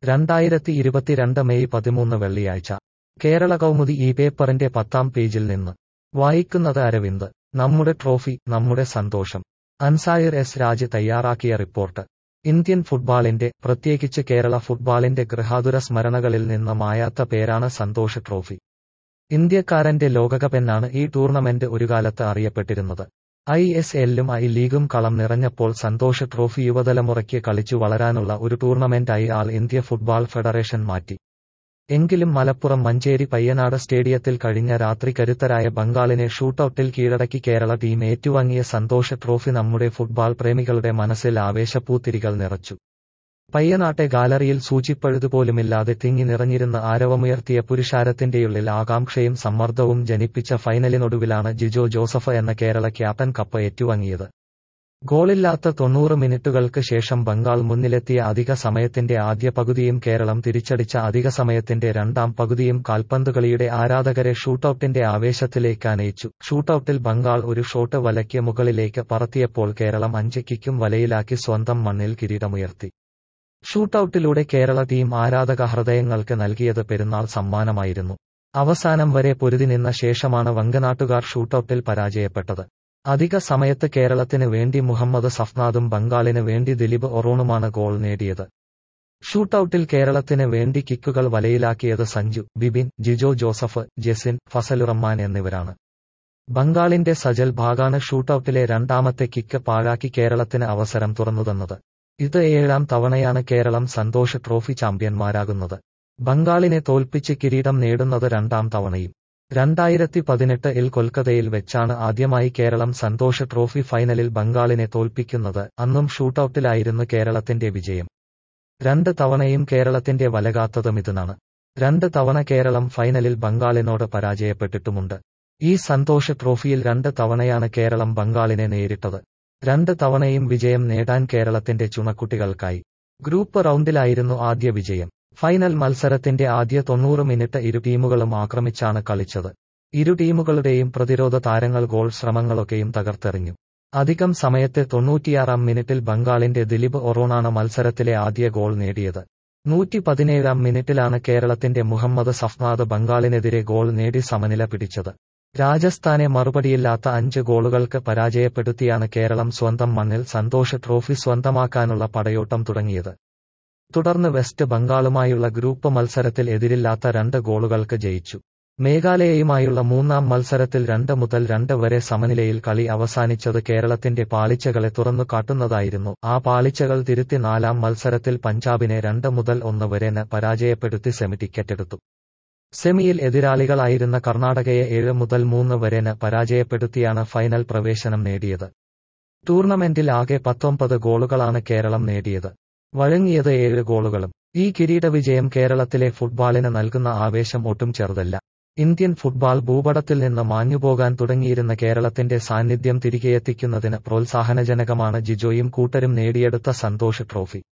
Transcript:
രണ്ടായിരത്തി ഇരുപത്തിരണ്ട് മെയ് പതിമൂന്ന് വെള്ളിയാഴ്ച കേരള കൗമുദി ഈ പേപ്പറിന്റെ പത്താം പേജിൽ നിന്ന് വായിക്കുന്നത് അരവിന്ദ് നമ്മുടെ ട്രോഫി നമ്മുടെ സന്തോഷം അൻസായർ എസ് രാജ് തയ്യാറാക്കിയ റിപ്പോർട്ട് ഇന്ത്യൻ ഫുട്ബാളിന്റെ പ്രത്യേകിച്ച് കേരള ഫുട്ബാളിന്റെ ഗൃഹാതുര സ്മരണകളിൽ നിന്ന് മായാത്ത പേരാണ് സന്തോഷ് ട്രോഫി ഇന്ത്യക്കാരന്റെ ലോകകപ്പെന്നാണ് ഈ ടൂർണമെന്റ് ഒരുകാലത്ത് അറിയപ്പെട്ടിരുന്നത് ഐ എസ് എല്ലും ഐ ലീഗും കളം നിറഞ്ഞപ്പോൾ സന്തോഷ് ട്രോഫി യുവതലമുറയ്ക്ക് കളിച്ചു വളരാനുള്ള ഒരു ടൂർണമെന്റായി ആൾ ഇന്ത്യ ഫുട്ബാൾ ഫെഡറേഷൻ മാറ്റി എങ്കിലും മലപ്പുറം മഞ്ചേരി പയ്യനാട് സ്റ്റേഡിയത്തിൽ കഴിഞ്ഞ രാത്രി കരുത്തരായ ബംഗാളിനെ ഷൂട്ടൌട്ടിൽ കീഴടക്കി കേരള ടീം ഏറ്റുവാങ്ങിയ സന്തോഷ് ട്രോഫി നമ്മുടെ ഫുട്ബാൾ പ്രേമികളുടെ മനസ്സിൽ ആവേശപ്പൂത്തിരികൾ നിറച്ചു പയ്യനാട്ടെ ഗാലറിയിൽ സൂചിപ്പഴുതുപോലുമില്ലാതെ തിങ്ങി നിറഞ്ഞിരുന്ന ആരവമുയർത്തിയ പുരുഷാരത്തിന്റെയുള്ളിൽ ആകാംക്ഷയും സമ്മർദ്ദവും ജനിപ്പിച്ച ഫൈനലിനൊടുവിലാണ് ജിജോ ജോസഫ് എന്ന കേരള ക്യാപ്റ്റൻ കപ്പ് ഏറ്റുവാങ്ങിയത് ഗോളില്ലാത്ത തൊണ്ണൂറ് മിനിറ്റുകൾക്ക് ശേഷം ബംഗാൾ മുന്നിലെത്തിയ അധിക സമയത്തിന്റെ ആദ്യ പകുതിയും കേരളം തിരിച്ചടിച്ച അധിക സമയത്തിന്റെ രണ്ടാം പകുതിയും കാൽപന്തുകളിയുടെ ആരാധകരെ ഷൂട്ടൌട്ടിന്റെ ആവേശത്തിലേക്ക് അനയിച്ചു ഷൂട്ടൌട്ടിൽ ബംഗാൾ ഒരു ഷോട്ട് വലയ്ക്ക് മുകളിലേക്ക് പറത്തിയപ്പോൾ കേരളം അഞ്ച് കിക്കും വലയിലാക്കി സ്വന്തം മണ്ണിൽ കിരീടമുയർത്തി ഷൂട്ടൌട്ടിലൂടെ കേരള ടീം ആരാധക ഹൃദയങ്ങൾക്ക് നൽകിയത് പെരുന്നാൾ സമ്മാനമായിരുന്നു അവസാനം വരെ പൊരുതി നിന്ന ശേഷമാണ് വങ്കനാട്ടുകാർ ഷൂട്ടൌട്ടിൽ പരാജയപ്പെട്ടത് അധിക സമയത്ത് കേരളത്തിന് വേണ്ടി മുഹമ്മദ് സഫ്നാദും ബംഗാളിന് വേണ്ടി ദിലീപ് ഒറോണുമാണ് ഗോൾ നേടിയത് ഷൂട്ടൌട്ടിൽ കേരളത്തിന് വേണ്ടി കിക്കുകൾ വലയിലാക്കിയത് സഞ്ജു ബിബിൻ ജിജോ ജോസഫ് ജെസിൻ ഫസലുറഹ്മാൻ എന്നിവരാണ് ബംഗാളിന്റെ സജൽ ഭാഗാണ് ഷൂട്ടൌട്ടിലെ രണ്ടാമത്തെ കിക്ക് പാഴാക്കി കേരളത്തിന് അവസരം തുറന്നുതന്നത് ഇത് ഏഴാം തവണയാണ് കേരളം സന്തോഷ് ട്രോഫി ചാമ്പ്യന്മാരാകുന്നത് ബംഗാളിനെ തോൽപ്പിച്ച് കിരീടം നേടുന്നത് രണ്ടാം തവണയും രണ്ടായിരത്തി പതിനെട്ട് ഇൽ കൊൽക്കത്തയിൽ വെച്ചാണ് ആദ്യമായി കേരളം സന്തോഷ് ട്രോഫി ഫൈനലിൽ ബംഗാളിനെ തോൽപ്പിക്കുന്നത് അന്നും ഷൂട്ടൌട്ടിലായിരുന്നു കേരളത്തിന്റെ വിജയം രണ്ട് തവണയും കേരളത്തിന്റെ വലകാത്തതും ഇതിനാണ് രണ്ട് തവണ കേരളം ഫൈനലിൽ ബംഗാളിനോട് പരാജയപ്പെട്ടിട്ടുമുണ്ട് ഈ സന്തോഷ് ട്രോഫിയിൽ രണ്ട് തവണയാണ് കേരളം ബംഗാളിനെ നേരിട്ടത് രണ്ട് തവണയും വിജയം നേടാൻ കേരളത്തിന്റെ ചുണക്കുട്ടികൾക്കായി ഗ്രൂപ്പ് റൗണ്ടിലായിരുന്നു ആദ്യ വിജയം ഫൈനൽ മത്സരത്തിന്റെ ആദ്യ തൊണ്ണൂറ് മിനിറ്റ് ഇരു ടീമുകളും ആക്രമിച്ചാണ് കളിച്ചത് ഇരു ടീമുകളുടെയും പ്രതിരോധ താരങ്ങൾ ഗോൾ ശ്രമങ്ങളൊക്കെയും തകർത്തെറിഞ്ഞു അധികം സമയത്തെ തൊണ്ണൂറ്റിയാറാം മിനിറ്റിൽ ബംഗാളിന്റെ ദിലീപ് ഒറോണാണ് മത്സരത്തിലെ ആദ്യ ഗോൾ നേടിയത് നൂറ്റി പതിനേഴാം മിനിറ്റിലാണ് കേരളത്തിന്റെ മുഹമ്മദ് സഫ്നാദ് ബംഗാളിനെതിരെ ഗോൾ നേടി സമനില പിടിച്ചത് രാജസ്ഥാനെ മറുപടിയില്ലാത്ത അഞ്ച് ഗോളുകൾക്ക് പരാജയപ്പെടുത്തിയാണ് കേരളം സ്വന്തം മണ്ണിൽ സന്തോഷ് ട്രോഫി സ്വന്തമാക്കാനുള്ള പടയോട്ടം തുടങ്ങിയത് തുടർന്ന് വെസ്റ്റ് ബംഗാളുമായുള്ള ഗ്രൂപ്പ് മത്സരത്തിൽ എതിരില്ലാത്ത രണ്ട് ഗോളുകൾക്ക് ജയിച്ചു മേഘാലയയുമായുള്ള മൂന്നാം മത്സരത്തിൽ രണ്ട് മുതൽ രണ്ട് വരെ സമനിലയിൽ കളി അവസാനിച്ചത് കേരളത്തിന്റെ പാളിച്ചകളെ തുറന്നു കാട്ടുന്നതായിരുന്നു ആ പാളിച്ചകൾ തിരുത്തി നാലാം മത്സരത്തിൽ പഞ്ചാബിനെ രണ്ട് മുതൽ ഒന്ന് വരെ പരാജയപ്പെടുത്തി സെമി ടിക്കറ്റെടുത്തു സെമിയിൽ എതിരാളികളായിരുന്ന കർണാടകയെ ഏഴ് മുതൽ മൂന്ന് വരെ പരാജയപ്പെടുത്തിയാണ് ഫൈനൽ പ്രവേശനം നേടിയത് ടൂർണമെന്റിൽ ആകെ പത്തൊമ്പത് ഗോളുകളാണ് കേരളം നേടിയത് വഴങ്ങിയത് ഏഴ് ഗോളുകളും ഈ കിരീട വിജയം കേരളത്തിലെ ഫുട്ബാളിന് നൽകുന്ന ആവേശം ഒട്ടും ചെറുതല്ല ഇന്ത്യൻ ഫുട്ബാൾ ഭൂപടത്തിൽ നിന്ന് മാഞ്ഞുപോകാൻ തുടങ്ങിയിരുന്ന കേരളത്തിന്റെ സാന്നിധ്യം തിരികെയെത്തിക്കുന്നതിന് പ്രോത്സാഹനജനകമാണ് ജിജോയും കൂട്ടരും നേടിയെടുത്ത സന്തോഷ് ട്രോഫി